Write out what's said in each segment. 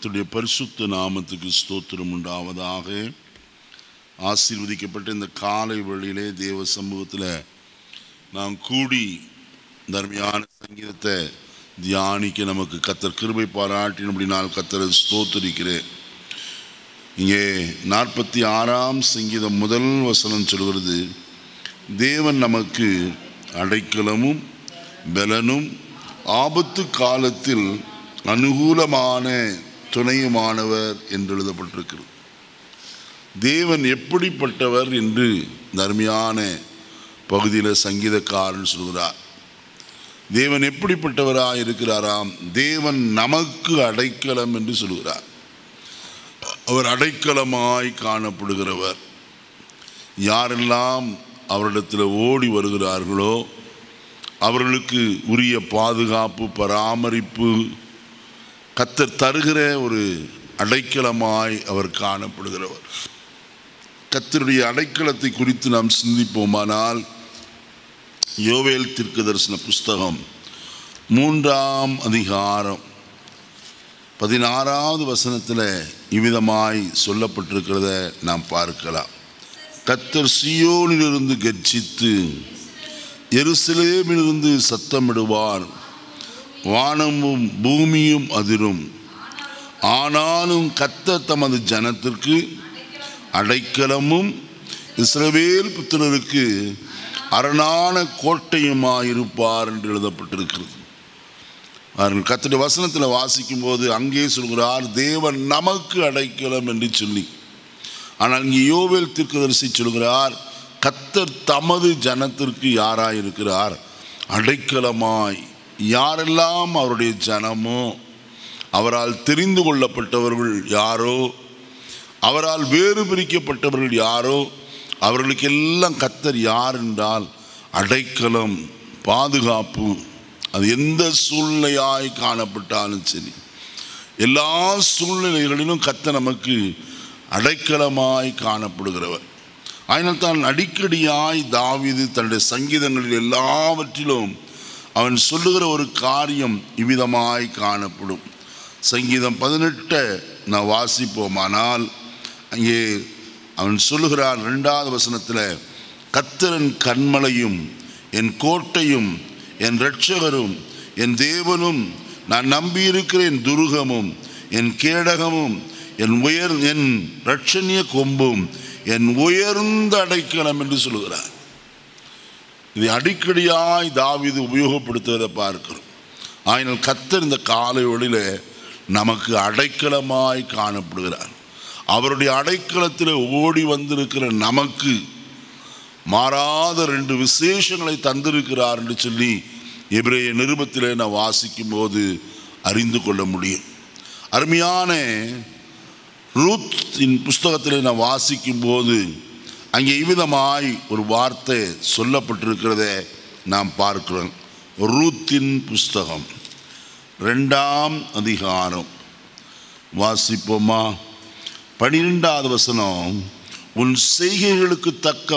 கர்த்தருடைய பரிசுத்த நாமத்துக்கு ஸ்தோத்திரம் உண்டாவதாக ஆசீர்வதிக்கப்பட்ட இந்த காலை வேளையிலே தேவ சமூகத்தில் நாம் கூடி தர்மியான சங்கீதத்தை தியானிக்க நமக்கு கத்தர் கிருபை பாராட்டினபடி நான் கத்தரை ஸ்தோத்தரிக்கிறேன் இங்கே நாற்பத்தி ஆறாம் சங்கீதம் முதல் வசனம் சொல்கிறது தேவன் நமக்கு அடைக்கலமும் பலனும் ஆபத்து காலத்தில் அனுகூலமான துணையுமானவர் என்று எழுதப்பட்டிருக்கிறது தேவன் எப்படிப்பட்டவர் என்று தர்மியான பகுதியில் சங்கீதக்காரன் சொல்கிறார் தேவன் எப்படிப்பட்டவராக இருக்கிறாராம் தேவன் நமக்கு அடைக்கலம் என்று சொல்கிறார் அவர் அடைக்கலமாய் காணப்படுகிறவர் யாரெல்லாம் அவரிடத்தில் ஓடி வருகிறார்களோ அவர்களுக்கு உரிய பாதுகாப்பு பராமரிப்பு கத்தர் தருகிற ஒரு அடைக்கலமாய் அவர் காணப்படுகிறவர் கத்தருடைய அடைக்கலத்தை குறித்து நாம் சிந்திப்போமானால் யோவேல் தீர்க்க தரிசன புஸ்தகம் மூன்றாம் அதிகாரம் பதினாறாவது வசனத்தில் இவ்விதமாய் சொல்லப்பட்டிருக்கிறத நாம் பார்க்கலாம் கத்தர் சியோனிலிருந்து கர்ஜித்து எருசலேமிலிருந்து சத்தமிடுவார் வானமும் பூமியும் அதிரும் ஆனாலும் கத்தர் தமது ஜனத்திற்கு அடைக்கலமும் இஸ்ரவேல் புத்திரருக்கு அரணான கோட்டையுமாயிருப்பார் என்று எழுதப்பட்டிருக்கிறது அவர்கள் கத்துடைய வசனத்தில் வாசிக்கும் போது அங்கே சொல்கிறார் தேவன் நமக்கு அடைக்கலம் என்று சொல்லி ஆனால் இங்கே யோவேல் தீர்க்கதரிசி சொல்கிறார் கத்தர் தமது ஜனத்திற்கு யாராய் இருக்கிறார் அடைக்கலமாய் யாரெல்லாம் அவருடைய ஜனமோ அவரால் தெரிந்து கொள்ளப்பட்டவர்கள் யாரோ அவரால் வேறு பிரிக்கப்பட்டவர்கள் யாரோ அவர்களுக்கெல்லாம் கத்தர் யார் என்றால் அடைக்கலம் பாதுகாப்பு அது எந்த சூழ்நிலையாய் காணப்பட்டாலும் சரி எல்லா சூழ்நிலைகளிலும் கத்த நமக்கு அடைக்கலமாய் காணப்படுகிறவர் அதனால் தான் அடிக்கடியாய் தாவிது தன்னுடைய சங்கீதங்களில் எல்லாவற்றிலும் அவன் சொல்லுகிற ஒரு காரியம் இவ்விதமாய் காணப்படும் சங்கீதம் பதினெட்டை நான் வாசிப்போமானால் அங்கே அவன் சொல்லுகிறான் ரெண்டாவது வசனத்தில் கத்திரன் கண்மலையும் என் கோட்டையும் என் இரட்சகரும் என் தேவனும் நான் நம்பியிருக்கிற என் துருகமும் என் கேடகமும் என் உயர் என் ரட்சணிய கொம்பும் என் உயர்ந்த அடைக்கலம் என்று சொல்லுகிறார் இதை அடிக்கடியாய் தாவிது உபயோகப்படுத்துவதை பார்க்கிறோம் ஆயினால் கத்தர் இந்த காலை ஒளியில நமக்கு அடைக்கலமாய் காணப்படுகிறார் அவருடைய அடைக்கலத்தில் ஓடி வந்திருக்கிற நமக்கு மாறாத ரெண்டு விசேஷங்களை தந்திருக்கிறார் என்று சொல்லி எபிரேய நிருபத்திலே நான் வாசிக்கும் போது அறிந்து கொள்ள முடியும் அருமையான ரூத்தின் புஸ்தகத்திலே நான் வாசிக்கும் போது அங்கே இவ்விதமாய் ஒரு வார்த்தை சொல்லப்பட்டிருக்கிறத நாம் பார்க்கிறோம் ரூத்தின் புஸ்தகம் ரெண்டாம் அதிகாரம் வாசிப்போமா பனிரெண்டாவது வசனம் உன் செய்கைகளுக்கு தக்க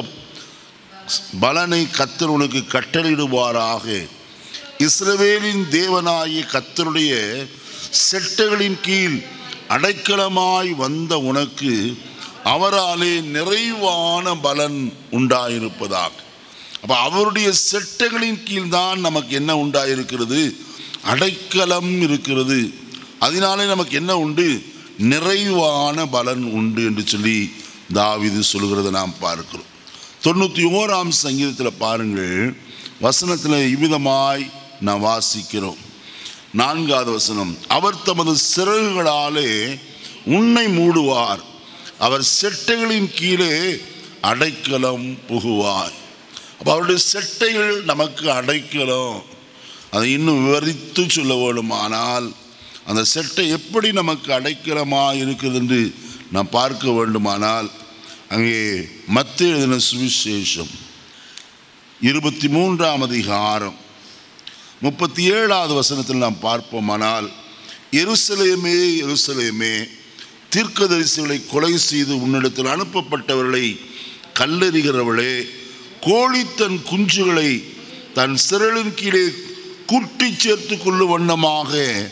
பலனை கத்தர் உனக்கு கட்டளையிடுவாராக இஸ்ரவேலின் தேவனாகிய கத்தருடைய செட்டைகளின் கீழ் அடைக்கலமாய் வந்த உனக்கு அவராலே நிறைவான பலன் உண்டாயிருப்பதாக அப்போ அவருடைய செட்டைகளின் கீழ் தான் நமக்கு என்ன உண்டாயிருக்கிறது அடைக்கலம் இருக்கிறது அதனாலே நமக்கு என்ன உண்டு நிறைவான பலன் உண்டு என்று சொல்லி தாவிது சொல்கிறத நாம் பார்க்கிறோம் தொண்ணூற்றி ஓராம் சங்கீதத்தில் பாருங்கள் வசனத்தில் இவ்விதமாய் நான் வாசிக்கிறோம் நான்காவது வசனம் அவர் தமது சிறகுகளாலே உன்னை மூடுவார் அவர் செட்டைகளின் கீழே அடைக்கலம் புகுவார் அப்போ அவருடைய செட்டைகள் நமக்கு அடைக்கலம் அதை இன்னும் விவரித்து சொல்ல வேண்டுமானால் அந்த செட்டை எப்படி நமக்கு அடைக்கலமாக இருக்குது என்று நாம் பார்க்க வேண்டுமானால் அங்கே மத்திய எழுதின சுவிசேஷம் இருபத்தி மூன்றாம் அதிகாரம் முப்பத்தி ஏழாவது வசனத்தில் நாம் பார்ப்போமானால் எருசலேமே எருசலேமே தீர்க்கதரிசிகளை கொலை செய்து உன்னிடத்தில் அனுப்பப்பட்டவர்களை கல்லெறிகிறவளே கோழி தன் குஞ்சுகளை தன் சிரலின் கீழே குட்டி சேர்த்து கொள்ளும் வண்ணமாக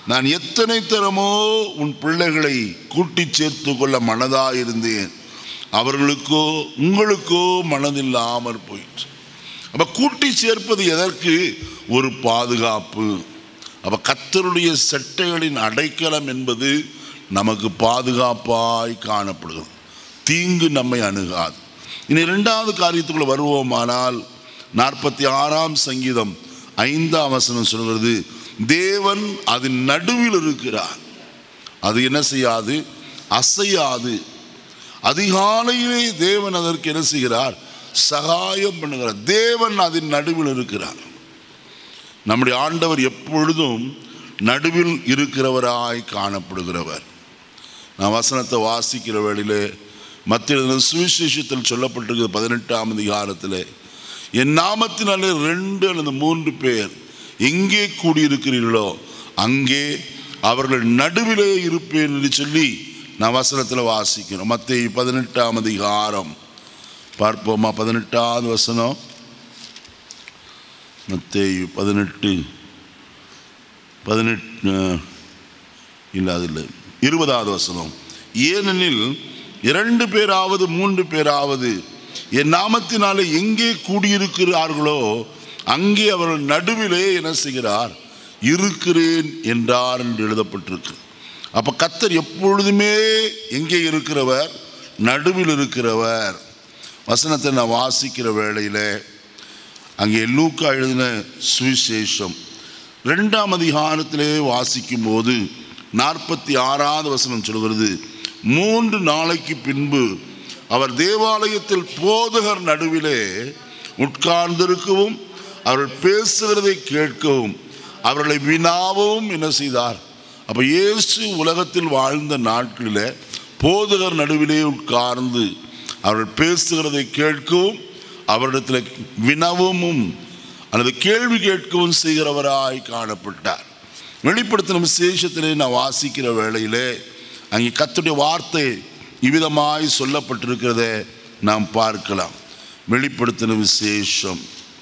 நான் எத்தனை தரமோ உன் பிள்ளைகளை கூட்டிச் சேர்த்து கொள்ள மனதாயிருந்தேன் அவர்களுக்கோ உங்களுக்கோ மனதில்லாமற் போயிற்று அப்ப கூட்டி சேர்ப்பது எதற்கு ஒரு பாதுகாப்பு அப்ப கத்தருடைய செட்டைகளின் அடைக்கலம் என்பது நமக்கு பாதுகாப்பாய் காணப்படுகிறது தீங்கு நம்மை அணுகாது இனி இரண்டாவது காரியத்துக்குள்ள வருவோமானால் நாற்பத்தி ஆறாம் சங்கீதம் ஐந்தாம் வசனம் சொல்கிறது தேவன் அதன் நடுவில் இருக்கிறார் அது என்ன செய்யாது அசையாது அதிகாலையிலே தேவன் அதற்கு என்ன செய்கிறார் சகாயம் பண்ணுகிறார் தேவன் அதன் நடுவில் இருக்கிறார் நம்முடைய ஆண்டவர் எப்பொழுதும் நடுவில் இருக்கிறவராய் காணப்படுகிறவர் நான் வசனத்தை வாசிக்கிற வேளையிலே மத்திய சுவிசேஷத்தில் சொல்லப்பட்டிருக்கிறது பதினெட்டாம் அதிகாரத்தில் என் நாமத்தினாலே ரெண்டு அல்லது மூன்று பேர் எங்கே கூடியிருக்கிறீர்களோ அங்கே அவர்கள் நடுவிலே இருப்பேன் என்று சொல்லி நான் வசனத்தில் வாசிக்கிறோம் மத்திய பதினெட்டாம் அதிகாரம் பார்ப்போமா பதினெட்டாவது வசனம் மத்தேயு பதினெட்டு பதினெட்டு இல்லை அது இல்லை இருபதாவது வசனம் ஏனெனில் இரண்டு பேராவது மூன்று பேராவது என் நாமத்தினாலே எங்கே கூடியிருக்கிறார்களோ அங்கே அவர்கள் நடுவிலே என்ன செய்கிறார் இருக்கிறேன் என்றார் என்று எழுதப்பட்டிருக்கு அப்ப கத்தர் எப்பொழுதுமே எங்கே இருக்கிறவர் நடுவில் இருக்கிறவர் வசனத்தை நான் வாசிக்கிற வேளையிலே அங்கே லூக்கா எழுதின சுவிசேஷம் ரெண்டாம் அதிகாரத்திலே வாசிக்கும் போது நாற்பத்தி ஆறாவது வசனம் சொல்கிறது மூன்று நாளைக்கு பின்பு அவர் தேவாலயத்தில் போதகர் நடுவிலே உட்கார்ந்திருக்கவும் அவர்கள் பேசுகிறதை கேட்கவும் அவர்களை வினாவும் என்ன செய்தார் அப்ப இயேசு உலகத்தில் வாழ்ந்த நாட்களில் போதகர் நடுவிலே உட்கார்ந்து அவர்கள் பேசுகிறதை கேட்கவும் அவரிடத்தில் வினவமும் அல்லது கேள்வி கேட்கவும் செய்கிறவராய் காணப்பட்டார் வெளிப்படுத்தின விசேஷத்திலே நான் வாசிக்கிற வேளையிலே அங்கே கத்துடைய வார்த்தை இவ்விதமாய் சொல்லப்பட்டிருக்கிறத நாம் பார்க்கலாம் வெளிப்படுத்தின விசேஷம்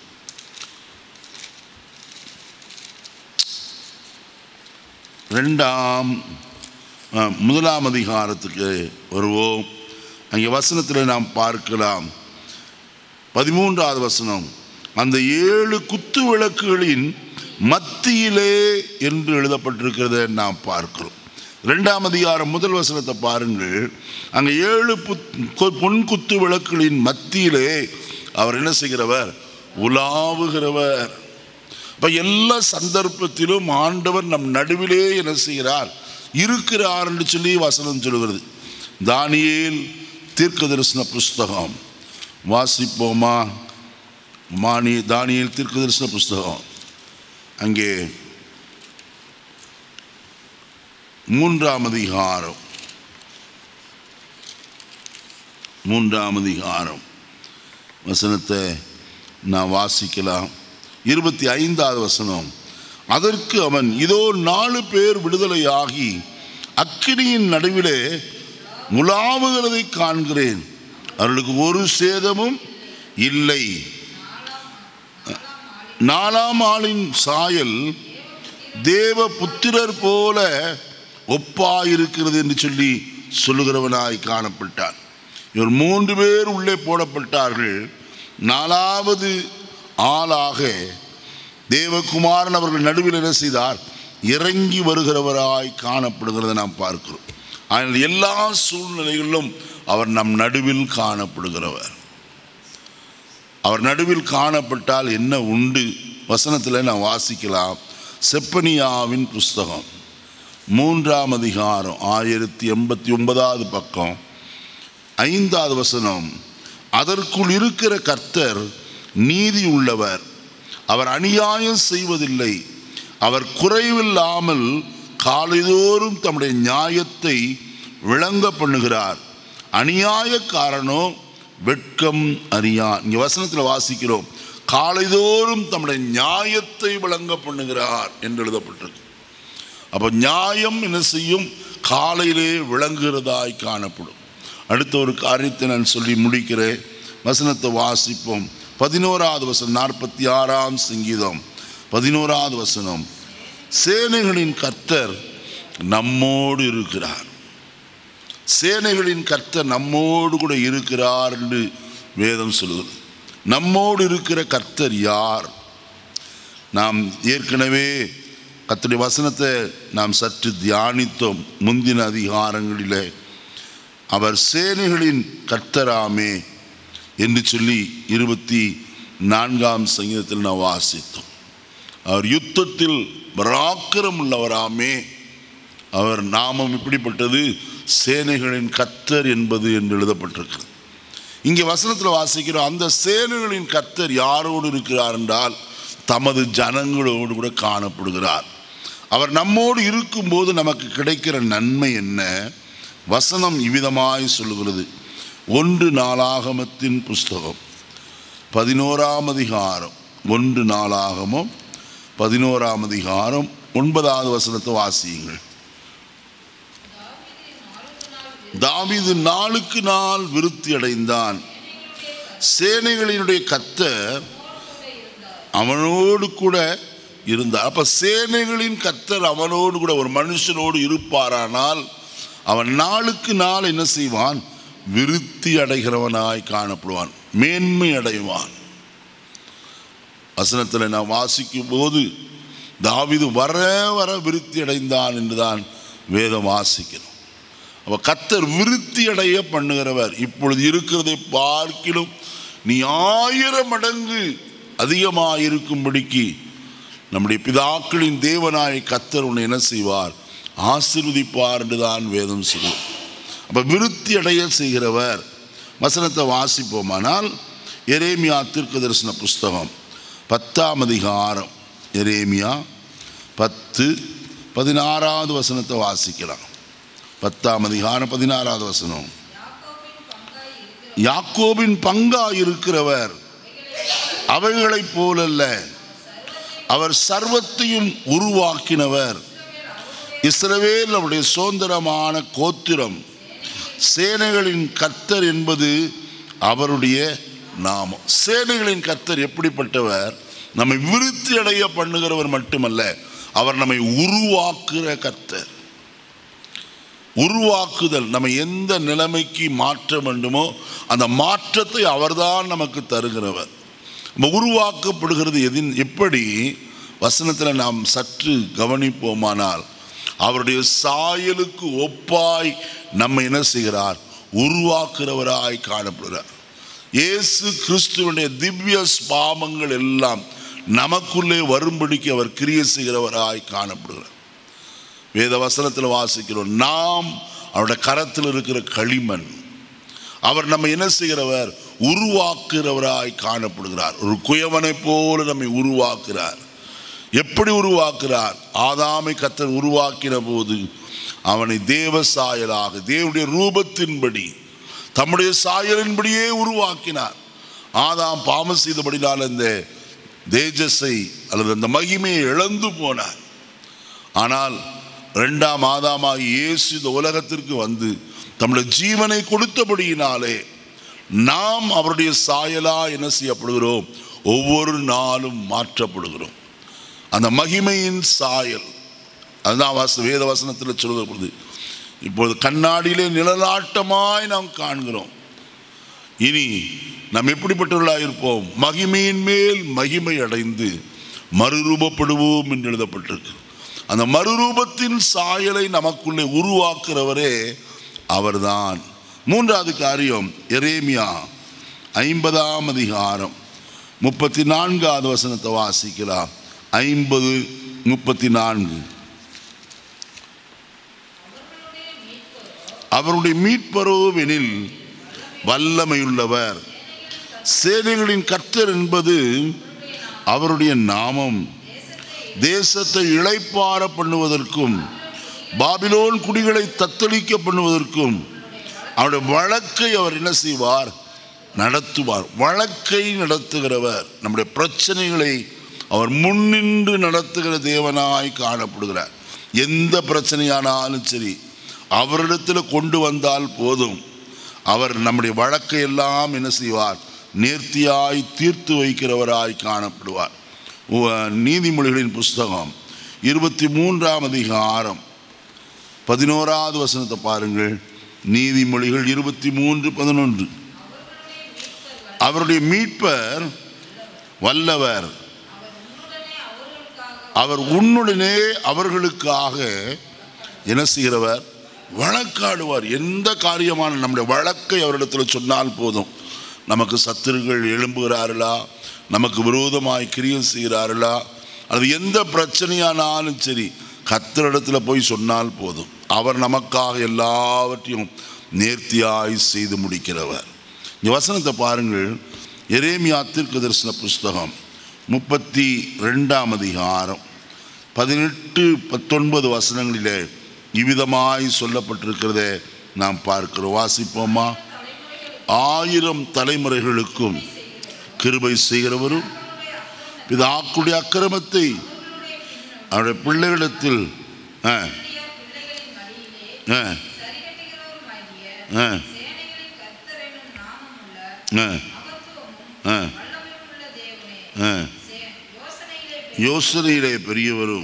ரெண்டாம் ஆ, முதலாம் அதிகாரத்துக்கு வருவோம் அங்கே வசனத்தில் நாம் பார்க்கலாம் பதிமூன்றாவது வசனம் அந்த ஏழு குத்து விளக்குகளின் மத்தியிலே என்று எழுதப்பட்டிருக்கிறத நாம் பார்க்கிறோம் ரெண்டாம் அதிகாரம் முதல் வசனத்தை பாருங்கள் அங்கே ஏழு புத்- கொ- பொன் குத்து விளக்குகளின் மத்தியிலே அவர் என்ன செய்கிறவர் உலாவுகிறவர் இப்ப எல்லா சந்தர்ப்பத்திலும் ஆண்டவர் நம் நடுவிலே என்ன செய்கிறார் இருக்கிறார் என்று சொல்லி வசனம் சொல்கிறது தானியேல் தீர்க்க தரிசன புஸ்தகம் வாசிப்போமா மானி தானியேல் தீர்க்க தரிசன புஸ்தகம் அங்கே மூன்றாம் அதிகாரம் மூன்றாம் அதிகாரம் வசனத்தை நான் வாசிக்கலாம் இருபத்தி ஐந்தாவது வசனம் அதற்கு அவன் இதோ நாலு பேர் விடுதலையாகி அக்கினியின் நடுவிலே முலாவுகிறதை காண்கிறேன் அவர்களுக்கு ஒரு சேதமும் இல்லை நாலாம் ஆளின் சாயல் தேவ புத்திரர் போல ஒப்பாயிருக்கிறது என்று சொல்லி சொல்லுகிறவனாய் காணப்பட்டார் இவர் மூன்று பேர் உள்ளே போடப்பட்டார்கள் நாலாவது ஆளாக தேவகுமாரன் அவர்கள் நடுவில் என்ன செய்தார் இறங்கி வருகிறவராய் காணப்படுகிறதை நாம் பார்க்கிறோம் ஆனால் எல்லா சூழ்நிலைகளிலும் அவர் நம் நடுவில் காணப்படுகிறவர் அவர் நடுவில் காணப்பட்டால் என்ன உண்டு வசனத்தில் நான் வாசிக்கலாம் செப்பனியாவின் புஸ்தகம் மூன்றாம் அதிகாரம் ஆயிரத்தி எண்பத்தி ஒன்பதாவது பக்கம் ஐந்தாவது வசனம் அதற்குள் இருக்கிற கர்த்தர் நீதி உள்ளவர் அவர் அநியாயம் செய்வதில்லை அவர் குறைவில்லாமல் காலைதோறும் தம்முடைய நியாயத்தை விளங்க பண்ணுகிறார் அநியாயக்காரனோ வெட்கம் அறியான் இங்க வசனத்தில் வாசிக்கிறோம் காலைதோறும் தம்முடைய நியாயத்தை விளங்க பண்ணுகிறார் என்று எழுதப்பட்டிருக்கு அப்போ நியாயம் என்ன செய்யும் காலையிலே விளங்குகிறதாய் காணப்படும் அடுத்த ஒரு காரியத்தை நான் சொல்லி முடிக்கிறேன் வசனத்தை வாசிப்போம் பதினோராவது வசனம் நாற்பத்தி ஆறாம் சங்கீதம் பதினோராவது வசனம் சேனைகளின் கர்த்தர் நம்மோடு இருக்கிறார் சேனைகளின் கர்த்தர் நம்மோடு கூட இருக்கிறார் என்று வேதம் சொல்லுகிறது நம்மோடு இருக்கிற கர்த்தர் யார் நாம் ஏற்கனவே கர்த்தருடைய வசனத்தை நாம் சற்று தியானித்தோம் முந்தின அதிகாரங்களிலே அவர் சேனைகளின் கர்த்தராமே என்று சொல்லி இருபத்தி நான்காம் சங்கீதத்தில் நாம் வாசித்தோம் அவர் யுத்தத்தில் பராக்கிரம் உள்ளவராமே அவர் நாமம் இப்படிப்பட்டது சேனைகளின் கர்த்தர் என்பது என்று எழுதப்பட்டிருக்கிறது இங்கே வசனத்தில் வாசிக்கிறோம் அந்த சேனைகளின் கர்த்தர் யாரோடு இருக்கிறார் என்றால் தமது ஜனங்களோடு கூட காணப்படுகிறார் அவர் நம்மோடு இருக்கும்போது நமக்கு கிடைக்கிற நன்மை என்ன வசனம் இவ்விதமாய் சொல்லுகிறது ஒன்று நாளாகமத்தின் புஸ்தகம் பதினோராம் அதிகாரம் ஒன்று நாளாகமும் பதினோராம் அதிகாரம் ஒன்பதாவது வசனத்தை வாசியுங்கள் தாவீது நாளுக்கு நாள் விருத்தி அடைந்தான் சேனைகளினுடைய கத்தர் அவனோடு கூட இருந்தார் அப்ப சேனைகளின் கத்தர் அவனோடு கூட ஒரு மனுஷனோடு இருப்பாரானால் அவன் நாளுக்கு நாள் என்ன செய்வான் விருத்தி அடைகிறவனாய் காணப்படுவான் மேன்மை அடைவான் வசனத்தில் நாம் வாசிக்கும் போது தாவிது வர வர விருத்தி அடைந்தான் என்றுதான் வேதம் வாசிக்கிறோம் அப்ப கத்தர் விருத்தி அடைய பண்ணுகிறவர் இப்பொழுது இருக்கிறதை பார்க்கிலும் நீ ஆயிரம் மடங்கு அதிகமாக இருக்கும்படிக்கு நம்முடைய பிதாக்களின் தேவனாய் கத்தர் உன்னை என்ன செய்வார் ஆசீர்வதிப்பார் என்றுதான் வேதம் சொல்லும் அப்ப விருத்தி அடைய செய்கிறவர் வசனத்தை வாசிப்போமானால் எரேமியா தீர்க்க தரிசன புஸ்தகம் பத்தாம் அதிகாரம் எரேமியா பத்து பதினாறாவது வசனத்தை வாசிக்கலாம் பத்தாம் அதிகாரம் பதினாறாவது வசனம் யாக்கோபின் பங்கா இருக்கிறவர் அவைகளைப் போலல்ல அவர் சர்வத்தையும் உருவாக்கினவர் இஸ்ரவேல் அவருடைய சுதந்திரமான கோத்திரம் சேனைகளின் கர்த்தர் என்பது அவருடைய நாமம் சேனைகளின் கர்த்தர் எப்படிப்பட்டவர் நம்மை விருத்தி அடைய பண்ணுகிறவர் மட்டுமல்ல அவர் நம்மை உருவாக்குகிற கர்த்தர் உருவாக்குதல் நம்ம எந்த நிலைமைக்கு மாற்ற வேண்டுமோ அந்த மாற்றத்தை அவர்தான் நமக்கு தருகிறவர் நம்ம உருவாக்கப்படுகிறது எதின் எப்படி வசனத்தில் நாம் சற்று கவனிப்போமானால் அவருடைய சாயலுக்கு ஒப்பாய் நம்ம என்ன செய்கிறார் உருவாக்குறவராய் காணப்படுகிறார் இயேசு கிறிஸ்துவனுடைய திவ்ய ஸ்பாமங்கள் எல்லாம் நமக்குள்ளே வரும்படிக்கு அவர் கிரிய செய்கிறவராய் காணப்படுகிறார் வேத வசனத்தில் வாசிக்கிறோம் நாம் அவருடைய கரத்தில் இருக்கிற களிமண் அவர் நம்ம என்ன செய்கிறவர் உருவாக்குகிறவராய் காணப்படுகிறார் ஒரு குயவனை போல நம்மை உருவாக்குறார் எப்படி உருவாக்குறார் ஆதாமை கத்தர் உருவாக்கின போது அவனை தேவ சாயலாக தேவனுடைய ரூபத்தின்படி தம்முடைய சாயலின்படியே உருவாக்கினார் ஆதாம் பாவம் செய்தபடினால் அந்த தேஜஸை அல்லது அந்த மகிமையை இழந்து போனார் ஆனால் இரண்டாம் ஆதாமாகி இயேசு இந்த உலகத்திற்கு வந்து தம்முடைய ஜீவனை கொடுத்தபடியினாலே நாம் அவருடைய சாயலா என்ன செய்யப்படுகிறோம் ஒவ்வொரு நாளும் மாற்றப்படுகிறோம் அந்த மகிமையின் சாயல் அதுதான் வாச வேத வசனத்தில் சொல்லுகிறது இப்பொழுது கண்ணாடியிலே நிழலாட்டமாய் நாம் காண்கிறோம் இனி நாம் எப்படிப்பட்டவர்களாக இருப்போம் மகிமையின் மேல் மகிமை அடைந்து மறுரூபப்படுவோம் என்று எழுதப்பட்டிருக்கு அந்த மறுரூபத்தின் சாயலை நமக்குள்ளே உருவாக்குறவரே அவர்தான் மூன்றாவது காரியம் எரேமியா ஐம்பதாம் அதிகாரம் முப்பத்தி நான்காவது வசனத்தை வாசிக்கலாம் ஐம்பது முப்பத்தி நான்கு அவருடைய மீட்பரோவெனில் வல்லமையுள்ளவர் சேனைகளின் கர்த்தர் என்பது அவருடைய நாமம் தேசத்தை இளைப்பார பண்ணுவதற்கும் பாபிலோன் குடிகளை தத்தளிக்க பண்ணுவதற்கும் அவருடைய வழக்கை அவர் என்ன செய்வார் நடத்துவார் வழக்கை நடத்துகிறவர் நம்முடைய பிரச்சனைகளை அவர் முன்னின்று நடத்துகிற தேவனாய் காணப்படுகிறார் எந்த பிரச்சனையானாலும் சரி அவரிடத்தில் கொண்டு வந்தால் போதும் அவர் நம்முடைய வழக்கை எல்லாம் என்ன செய்வார் நேர்த்தியாய் தீர்த்து வைக்கிறவராய் காணப்படுவார் உ- நீதிமொழிகளின் புஸ்தகம் இருபத்தி மூன்றாம் அதிகாரம் பதினோராவது வசனத்தை பாருங்கள் நீதிமொழிகள் இருபத்தி மூன்று பதினொன்று அவருடைய மீட்பர் வல்லவர் அவர் உன்னுடனே அவர்களுக்காக என்ன செய்கிறவர் வழக்காடுவார் எந்த காரியமான நம்முடைய வழக்கை அவரிடத்தில் சொன்னால் போதும் நமக்கு சத்துருகள் எழும்புகிறார்களா நமக்கு விரோதமாய் கிரியம் செய்கிறார்களா அது எந்த பிரச்சனையானாலும் சரி கத்தரிடத்தில் போய் சொன்னால் போதும் அவர் நமக்காக எல்லாவற்றையும் நேர்த்தியாய் செய்து முடிக்கிறவர் இந்த வசனத்தை பாருங்கள் எரேமியா தீர்க்க தரிசன புஸ்தகம் முப்பத்தி ரெண்டாம் அதிகாரம் பதினெட்டு பத்தொன்பது வசனங்களிலே இவ்விதமாய் சொல்லப்பட்டிருக்கிறதை நாம் பார்க்கிறோம் வாசிப்போமா ஆயிரம் தலைமுறைகளுக்கும் கிருபை செய்கிறவரும் பிதாக்குடைய அக்கிரமத்தை அவருடைய பிள்ளைகளிடத்தில் ஆ, ஆ, ஆ, ஆ, ஆ, ஆ. யோசனையிலே பெரியவரும்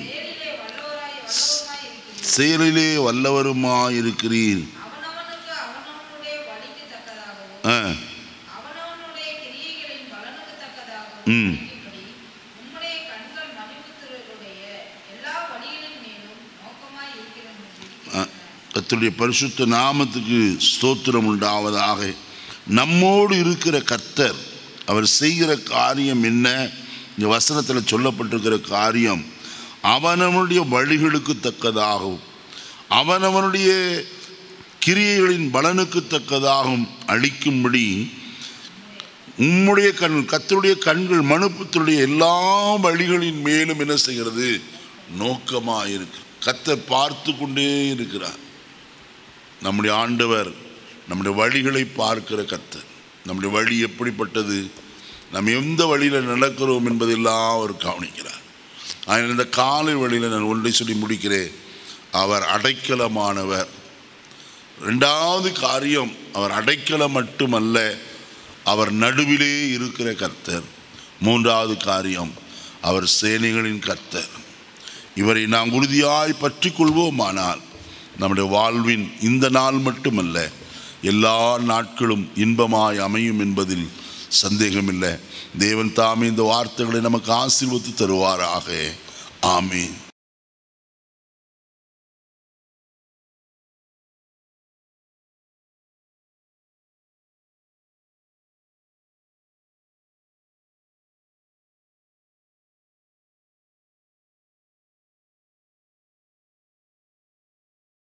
செயலிலே வல்லவருமாயிருக்கிறீர் அவனவனுக்கு அவனவனுடைய வழிக்கு தக்கதாகவும் ஆ, அவனவனுடைய கிரியைகளின் பலனுக்கு தக்கதாகவும் ம். இருக்கும்படி உம்முடைய கண்கள் மணிபுத்திரருடைய எல்லா வழிகளின் மேலும் நோக்கமாய் இருக்கிறது ஆ. கர்த்தருடைய பரிசுத்த நாமத்துக்கு ஸ்தோத்திரம் உண்டாவதாக நம்மோடு இருக்கிற கர்த்தர் அவர் செய்கிற காரியம் என்ன இந்த வசனத்தில் சொல்லப்பட்டிருக்கிற காரியம் அவனவனுடைய வழிகளுக்கு தக்கதாகவும் அவனவனுடைய கிரியைகளின் பலனுக்கு தக்கதாகவும் அளிக்கும்படி உம்முடைய கண் கத்தருடைய கண்கள் மனுப்புத்தருடைய எல்லா வழிகளின் மேலும் என்ன செய்கிறது நோக்கமாக இருக்கு கத்தர் பார்த்து கொண்டே இருக்கிறார் நம்முடைய ஆண்டவர் நம்முடைய வழிகளை பார்க்கிற கத்தர் நம்முடைய வழி எப்படிப்பட்டது நம்ம எந்த வழியில் நடக்கிறோம் என்பதெல்லாம் அவர் கவனிக்கிறார் ஆனால் இந்த காலை வழியில் நான் ஒன்றை சொல்லி முடிக்கிறேன் அவர் அடைக்கலமானவர் ரெண்டாவது காரியம் அவர் அடைக்கலம் மட்டுமல்ல அவர் நடுவிலே இருக்கிற கர்த்தர் மூன்றாவது காரியம் அவர் சேனைகளின் கர்த்தர் இவரை நாம் உறுதியாய் பற்றி கொள்வோமானால் நம்முடைய வாழ்வின் இந்த நாள் மட்டுமல்ல எல்லா நாட்களும் இன்பமாய் அமையும் என்பதில் சந்தேகமில்லை தேவன் தாமே இந்த வார்த்தைகளை நமக்கு ஆசீர்வத்து தருவாராக ஆமீன்